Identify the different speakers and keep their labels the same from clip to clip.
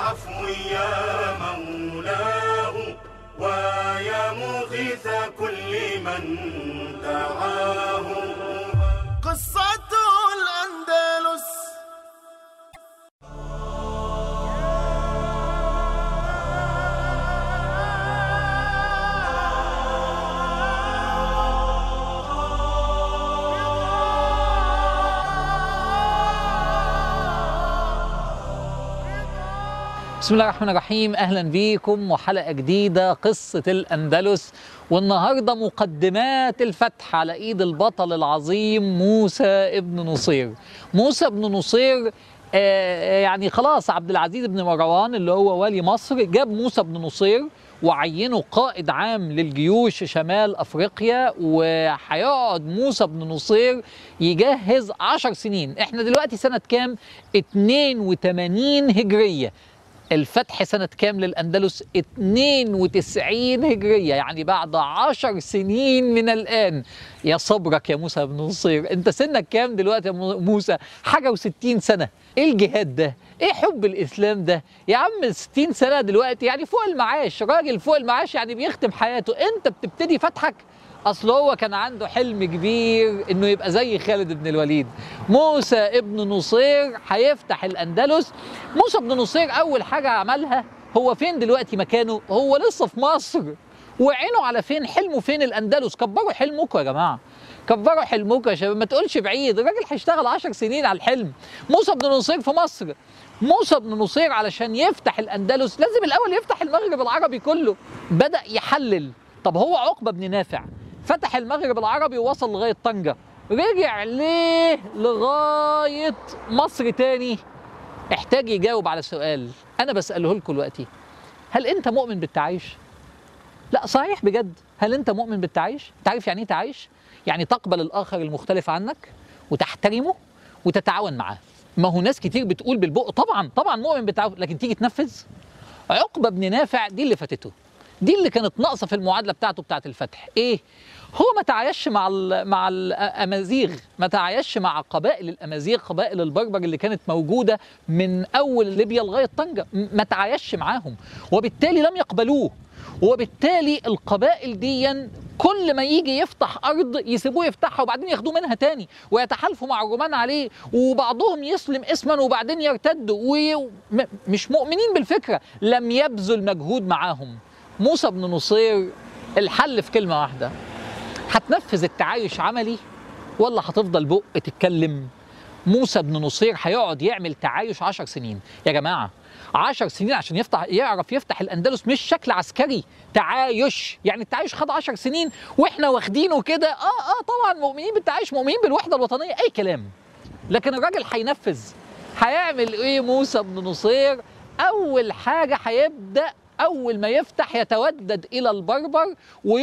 Speaker 1: بالعفو يا مولاه ويا مغيث كل من دعاه قصة الأندلس
Speaker 2: بسم الله الرحمن الرحيم اهلا بيكم وحلقه جديده قصه الاندلس والنهارده مقدمات الفتح على ايد البطل العظيم موسى ابن نصير موسى ابن نصير آه يعني خلاص عبد العزيز بن مروان اللي هو والي مصر جاب موسى بن نصير وعينه قائد عام للجيوش شمال افريقيا وهيقعد موسى بن نصير يجهز عشر سنين احنا دلوقتي سنه كام 82 هجريه الفتح سنة كام للأندلس 92 هجرية يعني بعد عشر سنين من الآن يا صبرك يا موسى بن نصير انت سنك كام دلوقتي يا موسى حاجة وستين سنة ايه الجهاد ده ايه حب الاسلام ده يا عم 60 سنة دلوقتي يعني فوق المعاش راجل فوق المعاش يعني بيختم حياته انت بتبتدي فتحك اصل هو كان عنده حلم كبير انه يبقى زي خالد بن الوليد موسى ابن نصير هيفتح الاندلس موسى بن نصير اول حاجه عملها هو فين دلوقتي مكانه هو لسه في مصر وعينه على فين حلمه فين الاندلس كبروا حلمكم يا جماعه كبروا حلمكم يا شباب ما تقولش بعيد الراجل هيشتغل 10 سنين على الحلم موسى بن نصير في مصر موسى بن نصير علشان يفتح الاندلس لازم الاول يفتح المغرب العربي كله بدا يحلل طب هو عقبه بن نافع فتح المغرب العربي ووصل لغايه طنجه رجع ليه لغايه مصر تاني احتاج يجاوب على سؤال انا بساله لكم دلوقتي هل انت مؤمن بالتعايش لا صحيح بجد هل انت مؤمن بالتعايش تعرف يعني ايه تعايش يعني تقبل الاخر المختلف عنك وتحترمه وتتعاون معاه ما هو ناس كتير بتقول بالبق طبعا طبعا مؤمن بالتعاون لكن تيجي تنفذ عقبه بن نافع دي اللي فاتته دي اللي كانت ناقصه في المعادله بتاعته بتاعه الفتح ايه هو ما تعايش مع ال مع الامازيغ ما تعايش مع قبائل الامازيغ قبائل البربر اللي كانت موجوده من اول ليبيا لغايه طنجه ما تعايش معاهم وبالتالي لم يقبلوه وبالتالي القبائل دي كل ما يجي يفتح ارض يسيبوه يفتحها وبعدين ياخدوه منها تاني ويتحالفوا مع الرومان عليه وبعضهم يسلم اسما وبعدين يرتد ومش مؤمنين بالفكره لم يبذل مجهود معاهم موسى بن نصير الحل في كلمه واحده هتنفذ التعايش عملي ولا هتفضل بق تتكلم موسى بن نصير هيقعد يعمل تعايش عشر سنين يا جماعه عشر سنين عشان يفتح يعرف يفتح الاندلس مش شكل عسكري تعايش يعني التعايش خد عشر سنين واحنا واخدينه كده اه اه طبعا مؤمنين بالتعايش مؤمنين بالوحده الوطنيه اي كلام لكن الراجل هينفذ هيعمل ايه موسى بن نصير اول حاجه هيبدا أول ما يفتح يتودد إلى البربر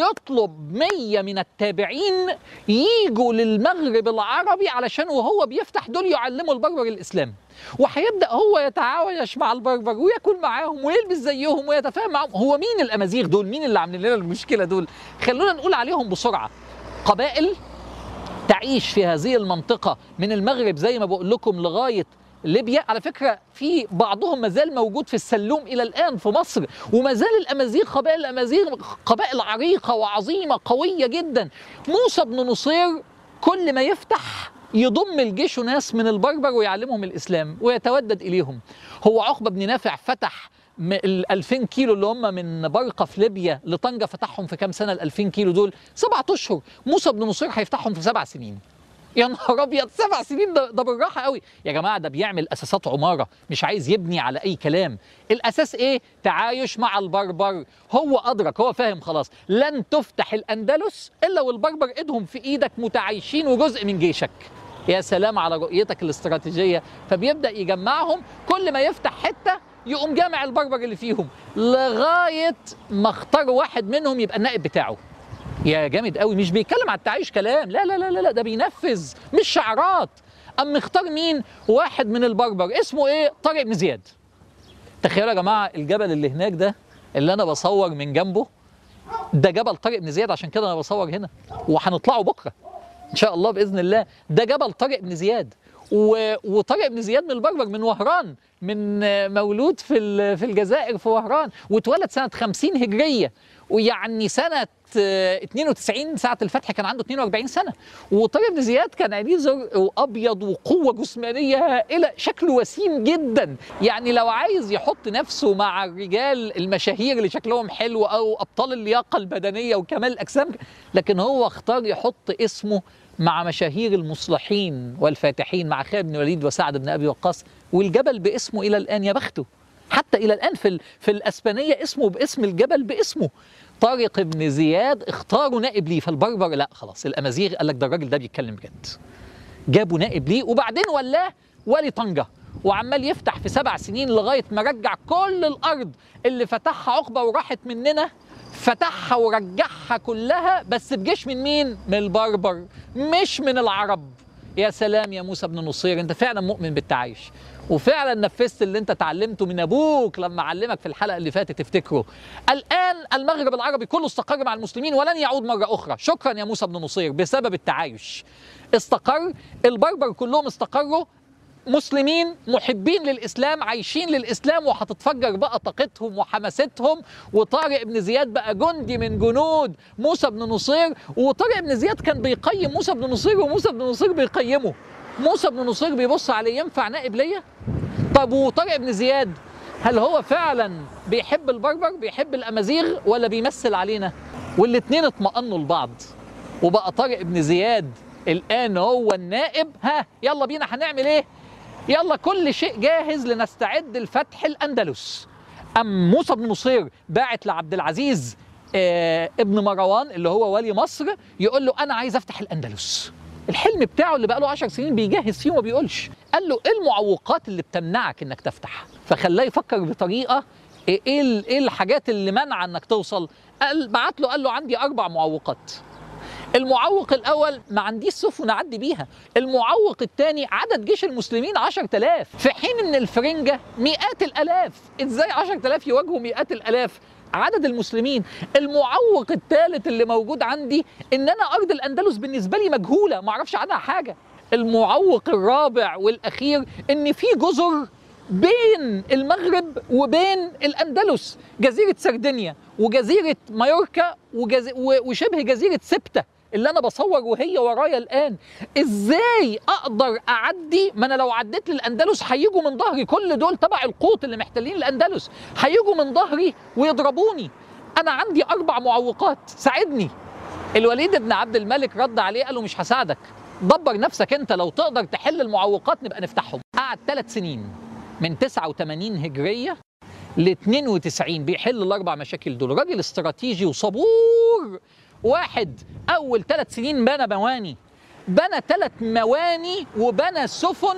Speaker 2: ويطلب مية من التابعين ييجوا للمغرب العربي علشان وهو بيفتح دول يعلموا البربر الإسلام وهيبدأ هو يتعايش مع البربر وياكل معاهم ويلبس زيهم ويتفاهم معاهم هو مين الأمازيغ دول مين اللي عاملين لنا المشكلة دول خلونا نقول عليهم بسرعة قبائل تعيش في هذه المنطقة من المغرب زي ما بقول لكم لغاية ليبيا على فكره في بعضهم ما زال موجود في السلوم الى الان في مصر وما زال الامازيغ قبائل الامازيغ قبائل عريقه وعظيمه قويه جدا موسى بن نصير كل ما يفتح يضم الجيش ناس من البربر ويعلمهم الاسلام ويتودد اليهم هو عقبه بن نافع فتح ال 2000 كيلو اللي هم من برقه في ليبيا لطنجه فتحهم في كام سنه ال 2000 كيلو دول سبعة اشهر موسى بن نصير هيفتحهم في سبع سنين يا نهار ابيض سبع سنين ده, ده بالراحه قوي يا جماعه ده بيعمل اساسات عماره مش عايز يبني على اي كلام الاساس ايه تعايش مع البربر هو ادرك هو فاهم خلاص لن تفتح الاندلس الا والبربر ايدهم في ايدك متعايشين وجزء من جيشك يا سلام على رؤيتك الاستراتيجيه فبيبدا يجمعهم كل ما يفتح حته يقوم جامع البربر اللي فيهم لغايه ما اختار واحد منهم يبقى النائب بتاعه يا جامد قوي مش بيتكلم على التعايش كلام لا لا لا لا, لا ده بينفذ مش شعارات اما اختار مين واحد من البربر اسمه ايه طارق بن زياد تخيلوا يا جماعه الجبل اللي هناك ده اللي انا بصور من جنبه ده جبل طارق بن زياد عشان كده انا بصور هنا وهنطلعه بكره ان شاء الله باذن الله ده جبل طارق بن زياد و- وطارق بن زياد من البربر من وهران من آه، مولود في ال- في الجزائر في وهران واتولد سنه 50 هجريه ويعني سنه آه، 92 ساعه الفتح كان عنده 42 سنه وطارق بن زياد كان عينيه زرق وابيض وقوه جسمانيه هائله شكله وسيم جدا يعني لو عايز يحط نفسه مع الرجال المشاهير اللي شكلهم حلو او ابطال اللياقه البدنيه وكمال الاجسام لكن هو اختار يحط اسمه مع مشاهير المصلحين والفاتحين مع خالد بن الوليد وسعد بن ابي وقاص والجبل باسمه الى الان يا بخته حتى الى الان في ال- في الاسبانيه اسمه باسم الجبل باسمه طارق بن زياد اختاروا نائب ليه فالبربر لا خلاص الامازيغ قال لك ده الراجل ده بيتكلم بجد جابوا نائب ليه وبعدين ولاه ولي طنجه وعمال يفتح في سبع سنين لغايه ما رجع كل الارض اللي فتحها عقبه وراحت مننا فتحها ورجعها كلها بس بجيش من مين؟ من البربر مش من العرب يا سلام يا موسى بن نصير انت فعلا مؤمن بالتعايش وفعلا نفذت اللي انت اتعلمته من ابوك لما علمك في الحلقه اللي فاتت تفتكره الان المغرب العربي كله استقر مع المسلمين ولن يعود مره اخرى شكرا يا موسى بن نصير بسبب التعايش استقر البربر كلهم استقروا مسلمين محبين للاسلام عايشين للاسلام وهتتفجر بقى طاقتهم وحماستهم وطارق بن زياد بقى جندي من جنود موسى بن نصير وطارق بن زياد كان بيقيم موسى بن نصير وموسى بن نصير بيقيمه موسى بن نصير بيبص عليه ينفع نائب ليا طب وطارق بن زياد هل هو فعلا بيحب البربر بيحب الامازيغ ولا بيمثل علينا والاتنين اطمأنوا لبعض وبقى طارق بن زياد الان هو النائب ها يلا بينا هنعمل ايه يلا كل شيء جاهز لنستعد لفتح الاندلس ام موسى بن نصير باعت لعبد العزيز آه ابن مروان اللي هو ولي مصر يقول له انا عايز افتح الاندلس الحلم بتاعه اللي بقاله 10 سنين بيجهز فيه وما بيقولش قال له ايه المعوقات اللي بتمنعك انك تفتح فخلاه يفكر بطريقه ايه ايه ال- إيه الحاجات اللي منع انك توصل قال بعت له قال له عندي اربع معوقات المعوق الاول ما عنديش سفن اعدي بيها المعوق الثاني عدد جيش المسلمين 10000 في حين ان الفرنجه مئات الالاف ازاي 10000 يواجهوا مئات الالاف عدد المسلمين المعوق الثالث اللي موجود عندي ان انا ارض الاندلس بالنسبه لي مجهوله ما اعرفش عنها حاجه المعوق الرابع والاخير ان في جزر بين المغرب وبين الاندلس جزيره سردينيا وجزيره مايوركا وجز... و- وشبه جزيره سبته اللي انا بصور وهي ورايا الان ازاي اقدر اعدي ما انا لو عديت للاندلس هيجوا من ظهري كل دول تبع القوط اللي محتلين الاندلس هيجوا من ظهري ويضربوني انا عندي اربع معوقات ساعدني الوليد بن عبد الملك رد عليه قال له مش هساعدك دبر نفسك انت لو تقدر تحل المعوقات نبقى نفتحهم قعد ثلاث سنين من 89 هجريه ل 92 بيحل الاربع مشاكل دول راجل استراتيجي وصبور واحد اول ثلاث سنين بنى مواني بنى ثلاث مواني وبنى سفن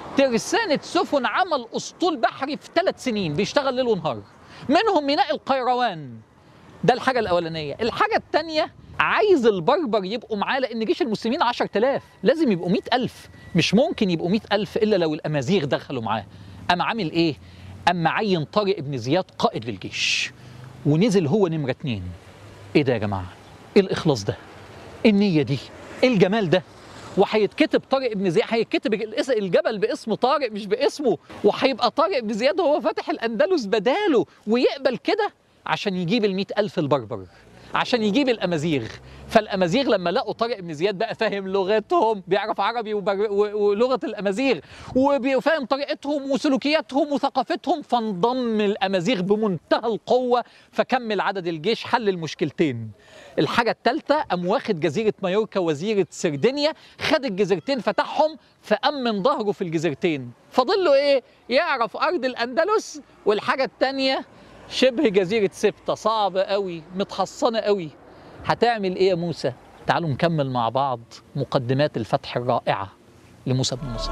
Speaker 2: ترسانة سفن عمل اسطول بحري في ثلاث سنين بيشتغل ليل ونهار منهم ميناء القيروان ده الحاجة الأولانية الحاجة التانية عايز البربر يبقوا معاه لأن جيش المسلمين 10000 لازم يبقوا 100000 مش ممكن يبقوا 100000 إلا لو الأمازيغ دخلوا معاه أما عامل إيه؟ أما عين طارق بن زياد قائد للجيش ونزل هو نمرة اتنين إيه ده يا جماعة؟ إيه الإخلاص ده؟ إيه النية دي؟ إيه الجمال ده؟ وهيتكتب طارق بن زياد هيتكتب الإس- الجبل باسم طارق مش باسمه وهيبقى طارق بن زياد هو فاتح الأندلس بداله ويقبل كده عشان يجيب المئة ألف البربر عشان يجيب الأمازيغ فالأمازيغ لما لقوا طارق بن زياد بقى فاهم لغتهم بيعرف عربي وبر- و- ولغة الأمازيغ وفاهم طريقتهم وسلوكياتهم وثقافتهم فانضم الأمازيغ بمنتهى القوة فكمل عدد الجيش حل المشكلتين الحاجة الثالثة قام واخد جزيرة مايوركا وزيرة سردينيا خد الجزيرتين فتحهم فأمن ظهره في الجزيرتين فاضل له إيه؟ يعرف أرض الأندلس والحاجة الثانية شبه جزيرة سبتة صعبة قوي متحصنة قوي هتعمل إيه يا موسى؟ تعالوا نكمل مع بعض مقدمات الفتح الرائعة لموسى بن نصير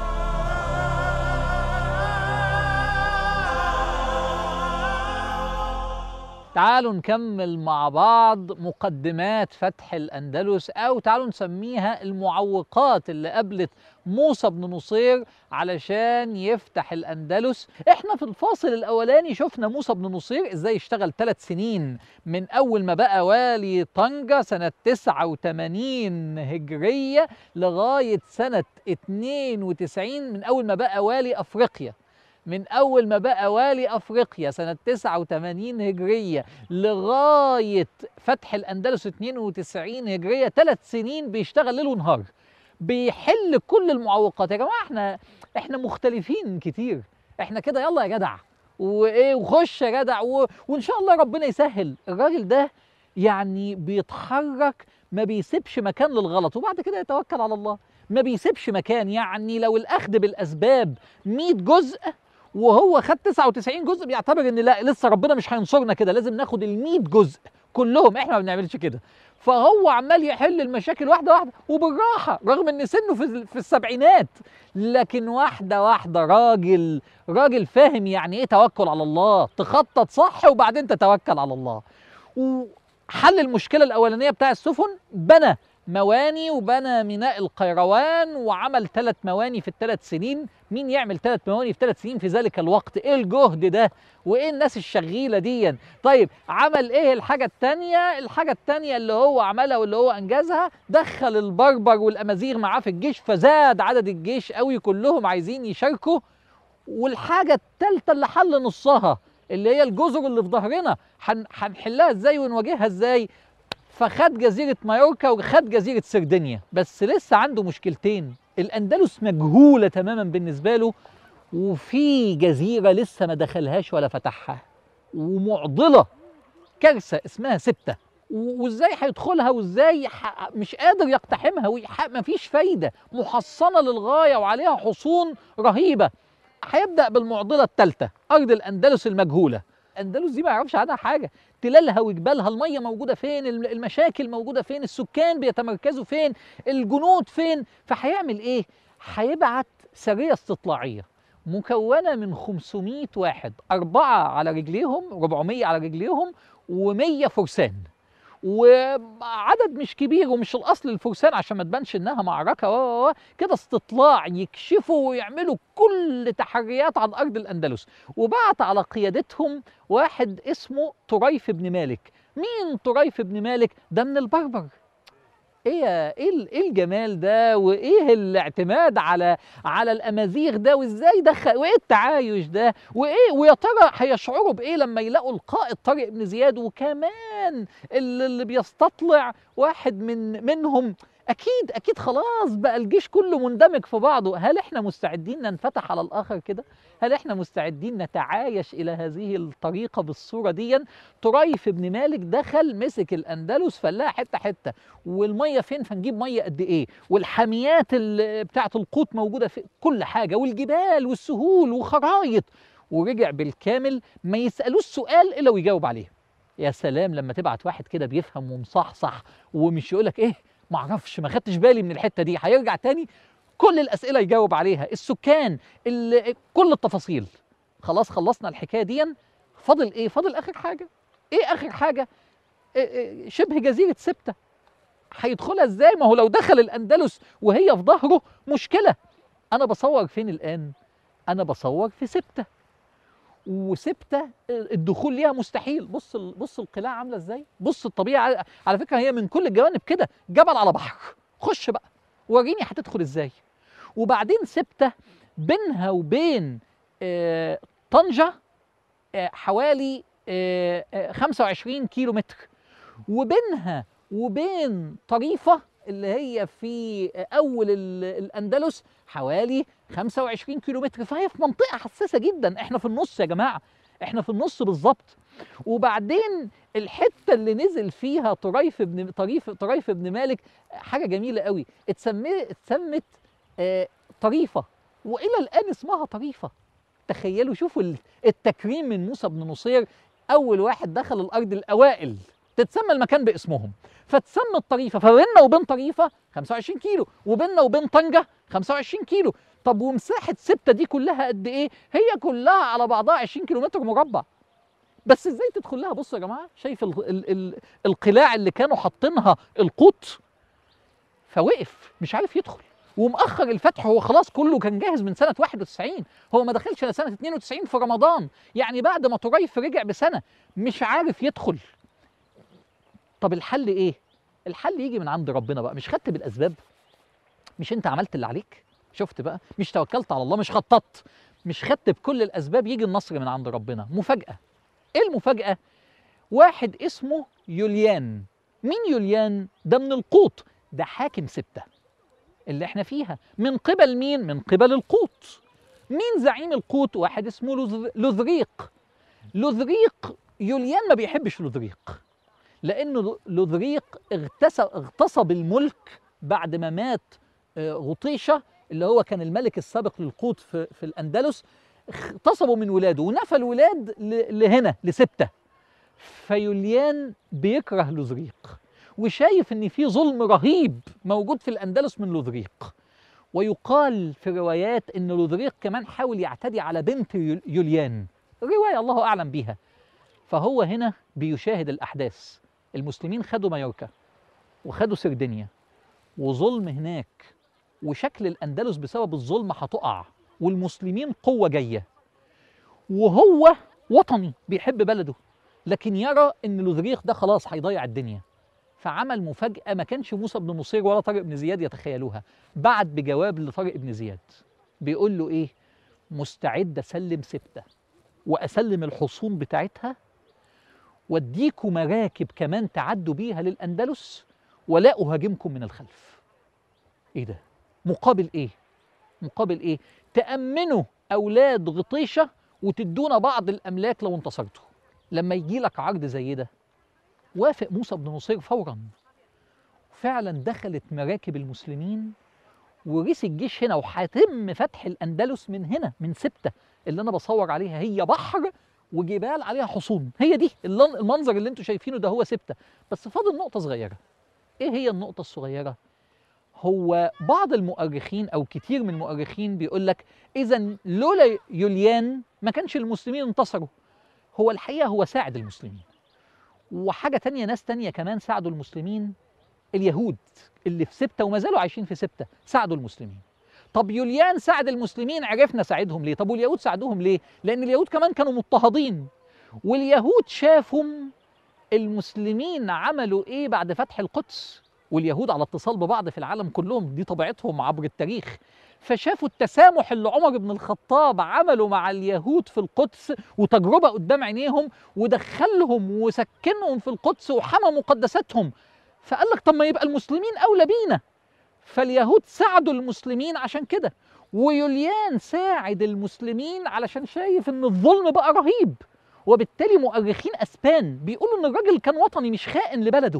Speaker 2: تعالوا نكمل مع بعض مقدمات فتح الأندلس أو تعالوا نسميها المعوقات اللي قابلت موسى بن نصير علشان يفتح الأندلس احنا في الفاصل الأولاني شفنا موسى بن نصير ازاي اشتغل ثلاث سنين من أول ما بقى والي طنجة سنة 89 هجرية لغاية سنة 92 من أول ما بقى والي أفريقيا من أول ما بقى والي أفريقيا سنة 89 هجرية لغاية فتح الأندلس 92 هجرية ثلاث سنين بيشتغل ليل ونهار بيحل كل المعوقات يا جماعة احنا احنا مختلفين كتير احنا كده يلا يا جدع وايه وخش يا جدع و... وان شاء الله ربنا يسهل الراجل ده يعني بيتحرك ما بيسيبش مكان للغلط وبعد كده يتوكل على الله ما بيسيبش مكان يعني لو الاخذ بالاسباب 100 جزء وهو خد 99 جزء بيعتبر ان لا لسه ربنا مش هينصرنا كده لازم ناخد ال 100 جزء كلهم احنا ما بنعملش كده فهو عمال يحل المشاكل واحده واحده وبالراحه رغم ان سنه في في السبعينات لكن واحده واحده راجل راجل فاهم يعني ايه توكل على الله تخطط صح وبعدين تتوكل على الله وحل المشكله الاولانيه بتاع السفن بنى مواني وبنى ميناء القيروان وعمل ثلاث مواني في الثلاث سنين مين يعمل ثلاث مواني في ثلاث سنين في ذلك الوقت ايه الجهد ده وايه الناس الشغيله دي طيب عمل ايه الحاجه الثانيه الحاجه الثانيه اللي هو عملها واللي هو انجزها دخل البربر والامازيغ معاه في الجيش فزاد عدد الجيش قوي كلهم عايزين يشاركوا والحاجه الثالثه اللي حل نصها اللي هي الجزر اللي في ظهرنا هنحلها ازاي ونواجهها ازاي فخد جزيرة مايوركا وخد جزيرة سردينيا بس لسه عنده مشكلتين الأندلس مجهولة تماما بالنسبة له وفي جزيرة لسه ما دخلهاش ولا فتحها ومعضلة كارثة اسمها سبتة وازاي هيدخلها وازاي مش قادر يقتحمها مفيش فايدة محصنة للغاية وعليها حصون رهيبة هيبدأ بالمعضلة الثالثة أرض الأندلس المجهولة الاندلس دي ما يعرفش عنها حاجه تلالها وجبالها الميه موجوده فين المشاكل موجوده فين السكان بيتمركزوا فين الجنود فين فهيعمل ايه هيبعت سريه استطلاعيه مكونه من 500 واحد أربعة على رجليهم 400 على رجليهم و100 فرسان وعدد مش كبير ومش الاصل الفرسان عشان ما تبانش انها معركه و كده استطلاع يكشفوا ويعملوا كل تحريات عن ارض الاندلس وبعت على قيادتهم واحد اسمه طريف بن مالك مين طريف بن مالك ده من البربر ايه ايه ايه الجمال ده وايه الاعتماد على على الامازيغ ده وازاي دخل وايه التعايش ده وايه ويا ترى هيشعروا بايه لما يلاقوا القائد طارق بن زياد وكمان اللي, اللي بيستطلع واحد من منهم اكيد اكيد خلاص بقى الجيش كله مندمج في بعضه هل احنا مستعدين ننفتح على الاخر كده هل احنا مستعدين نتعايش الى هذه الطريقه بالصوره دي طريف بن مالك دخل مسك الاندلس فلاها حته حته والميه فين فنجيب ميه قد ايه والحاميات بتاعه القوت موجوده في كل حاجه والجبال والسهول وخرايط ورجع بالكامل ما يسالوش سؤال الا ويجاوب عليه يا سلام لما تبعت واحد كده بيفهم ومصحصح ومش يقولك ايه ما اعرفش ما خدتش بالي من الحته دي هيرجع تاني كل الاسئله يجاوب عليها السكان كل التفاصيل خلاص خلصنا الحكايه دي فاضل ايه فاضل اخر حاجه ايه اخر حاجه إيه شبه جزيره سبته هيدخلها ازاي ما هو لو دخل الاندلس وهي في ظهره مشكله انا بصور فين الان انا بصور في سبته وسبته الدخول ليها مستحيل بص بص القلاع عامله ازاي بص الطبيعه على فكره هي من كل الجوانب كده جبل على بحر خش بقى وريني هتدخل ازاي وبعدين سبته بينها وبين آه طنجه آه حوالي آه 25 كيلو متر وبينها وبين طريفه اللي هي في اول الاندلس حوالي 25 كيلو متر فهي في منطقه حساسه جدا احنا في النص يا جماعه احنا في النص بالظبط وبعدين الحته اللي نزل فيها طريف ابن طريف طريف ابن مالك حاجه جميله قوي اتسمت اتسمت آه طريفه والى الان اسمها طريفه تخيلوا شوفوا التكريم من موسى بن نصير اول واحد دخل الارض الاوائل تتسمى المكان باسمهم فتسمى الطريفه فبيننا وبين طريفه 25 كيلو وبيننا وبين طنجه 25 كيلو طب ومساحه سبته دي كلها قد ايه هي كلها على بعضها 20 كيلومتر مربع بس ازاي تدخل لها بصوا يا جماعه شايف ال ال ال القلاع اللي كانوا حاطينها القوط فوقف مش عارف يدخل ومأخر الفتح هو خلاص كله كان جاهز من سنة 91 هو ما دخلش إلا سنة 92 في رمضان يعني بعد ما طريف رجع بسنة مش عارف يدخل طب الحل إيه؟ الحل يجي من عند ربنا بقى مش خدت بالأسباب مش أنت عملت اللي عليك شفت بقى مش توكلت على الله مش خططت مش خدت بكل الأسباب يجي النصر من عند ربنا مفاجأة إيه المفاجأة؟ واحد اسمه يوليان مين يوليان؟ ده من القوط ده حاكم ستة اللي احنا فيها من قبل مين؟ من قبل القوط مين زعيم القوط؟ واحد اسمه لوذ- لوذريق لوذريق يوليان ما بيحبش لوذريق لأنه لو- لوذريق اغتسب, اغتصب الملك بعد ما مات آه، غطيشة اللي هو كان الملك السابق للقوط في, في الأندلس اغتصبوا من ولاده ونفى الولاد ل- لهنا لسبتة فيوليان بيكره لوذريق وشايف ان في ظلم رهيب موجود في الاندلس من لوذريق ويقال في روايات ان لوذريق كمان حاول يعتدي على بنت يول- يوليان روايه الله اعلم بيها فهو هنا بيشاهد الاحداث المسلمين خدوا مايوركا وخدوا سردينيا وظلم هناك وشكل الاندلس بسبب الظلم هتقع والمسلمين قوه جايه وهو وطني بيحب بلده لكن يرى ان لوذريق ده خلاص هيضيع الدنيا فعمل مفاجأة ما كانش موسى بن نصير ولا طارق بن زياد يتخيلوها بعت بجواب لطارق بن زياد بيقول له ايه مستعد اسلم سبتة واسلم الحصون بتاعتها واديكم مراكب كمان تعدوا بيها للاندلس ولا اهاجمكم من الخلف ايه ده مقابل ايه مقابل ايه تأمنوا اولاد غطيشة وتدونا بعض الاملاك لو انتصرتوا لما يجي لك عرض زي ده وافق موسى بن نصير فورا فعلا دخلت مراكب المسلمين وريس الجيش هنا وهيتم فتح الاندلس من هنا من سبته اللي انا بصور عليها هي بحر وجبال عليها حصون هي دي اللن- المنظر اللي انتم شايفينه ده هو سبته بس فاضل نقطه صغيره ايه هي النقطه الصغيره هو بعض المؤرخين او كتير من المؤرخين بيقول لك اذا لولا يوليان ما كانش المسلمين انتصروا هو الحقيقه هو ساعد المسلمين وحاجة تانية ناس تانية كمان ساعدوا المسلمين اليهود اللي في سبتة وما زالوا عايشين في سبتة ساعدوا المسلمين طب يوليان ساعد المسلمين عرفنا ساعدهم ليه طب واليهود ساعدوهم ليه لأن اليهود كمان كانوا مضطهدين واليهود شافوا المسلمين عملوا ايه بعد فتح القدس واليهود على اتصال ببعض في العالم كلهم دي طبيعتهم عبر التاريخ فشافوا التسامح اللي عمر بن الخطاب عمله مع اليهود في القدس وتجربة قدام عينيهم ودخلهم وسكنهم في القدس وحمى مقدساتهم فقال لك طب ما يبقى المسلمين أولى بينا فاليهود ساعدوا المسلمين عشان كده ويوليان ساعد المسلمين علشان شايف ان الظلم بقى رهيب وبالتالي مؤرخين اسبان بيقولوا ان الراجل كان وطني مش خائن لبلده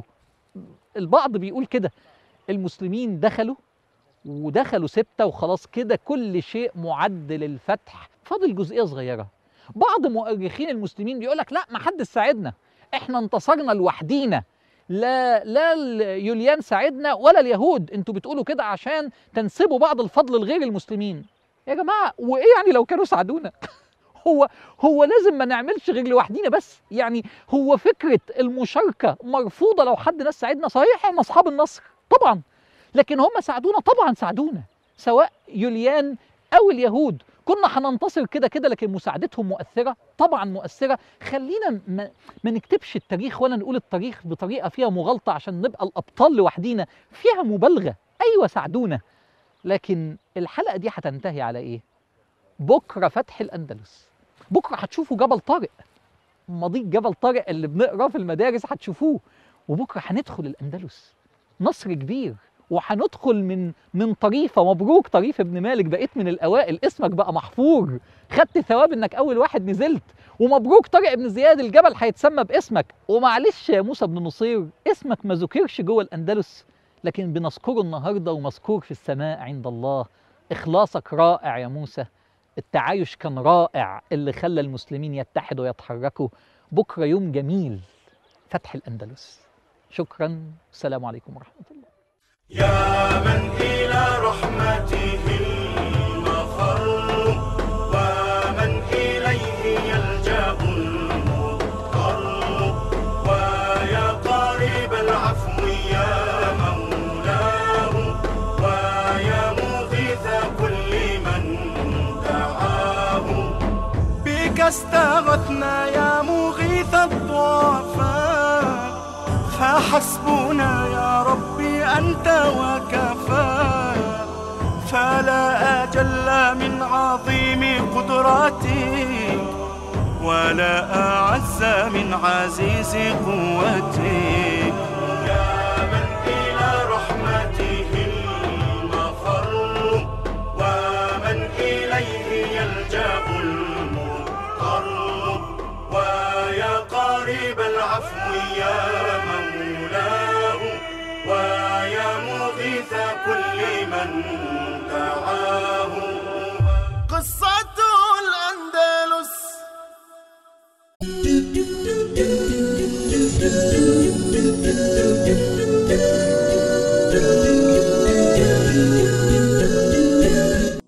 Speaker 2: البعض بيقول كده المسلمين دخلوا ودخلوا ستة وخلاص كده كل شيء معد للفتح فاضل جزئية صغيرة بعض مؤرخين المسلمين بيقول لك لا ما حد ساعدنا احنا انتصرنا لوحدينا لا لا ال- يوليان ساعدنا ولا اليهود انتوا بتقولوا كده عشان تنسبوا بعض الفضل لغير المسلمين يا جماعة وايه يعني لو كانوا ساعدونا هو هو لازم ما نعملش غير لوحدينا بس يعني هو فكرة المشاركة مرفوضة لو حد ناس ساعدنا صحيح هم أصحاب النصر طبعا لكن هم ساعدونا طبعا ساعدونا سواء يوليان أو اليهود كنا هننتصر كده كده لكن مساعدتهم مؤثرة طبعا مؤثرة خلينا ما, ما نكتبش التاريخ ولا نقول التاريخ بطريقة فيها مغالطة عشان نبقى الأبطال لوحدينا فيها مبالغة أيوة ساعدونا لكن الحلقة دي هتنتهي على إيه؟ بكرة فتح الأندلس بكرة هتشوفوا جبل طارق مضيق جبل طارق اللي بنقراه في المدارس هتشوفوه وبكرة هندخل الأندلس نصر كبير وهندخل من من طريفه مبروك طريف ابن مالك بقيت من الاوائل اسمك بقى محفور خدت ثواب انك اول واحد نزلت ومبروك طارق ابن زياد الجبل هيتسمى باسمك ومعلش يا موسى بن نصير اسمك ما ذكرش جوه الاندلس لكن بنذكره النهارده ومذكور في السماء عند الله اخلاصك رائع يا موسى التعايش كان رائع اللي خلى المسلمين يتحدوا ويتحركوا بكره يوم جميل فتح الاندلس شكرا السلام عليكم ورحمه الله
Speaker 1: يا من إلى رحمته المفر ومن إليه يلجأ المضطر استغثنا يا مغيث الضعفاء فحسبنا يا ربي أنت وكفى فلا أجل من عظيم قدرتك ولا أعز من عزيز قوتك يا من إلى رحمته المفر ومن إليه يلجأ المضطر ويا قريب العفو يا مولاه ويا مغيث كل من دعاه